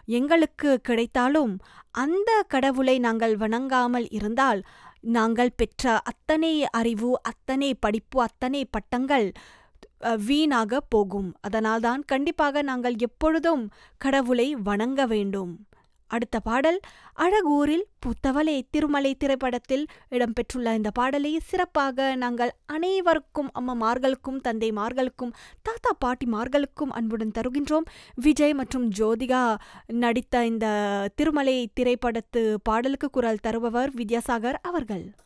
எங்களுக்கு கிடைத்தாலும் அந்த கடவுளை நாங்கள் வணங்காமல் இருந்தால் நாங்கள் பெற்ற அத்தனை அறிவு அத்தனை படிப்பு அத்தனை பட்டங்கள் அஹ், வீணாக போகும் அதனால்தான் கண்டிப்பாக நாங்கள் எப்பொழுதும் கடவுளை வணங்க வேண்டும் அடுத்த பாடல் அழகூரில் புத்தவளே திருமலை திரைப்படத்தில் இடம்பெற்றுள்ள இந்த பாடலை சிறப்பாக நாங்கள் அனைவருக்கும் அம்மமார்களுக்கும் தந்தைமார்களுக்கும் தாத்தா பாட்டிமார்களுக்கும் அன்புடன் தருகின்றோம் விஜய் மற்றும் ஜோதிகா நடித்த இந்த திருமலை திரைப்படத்து பாடலுக்கு குரல் தருபவர் வித்யாசாகர் அவர்கள்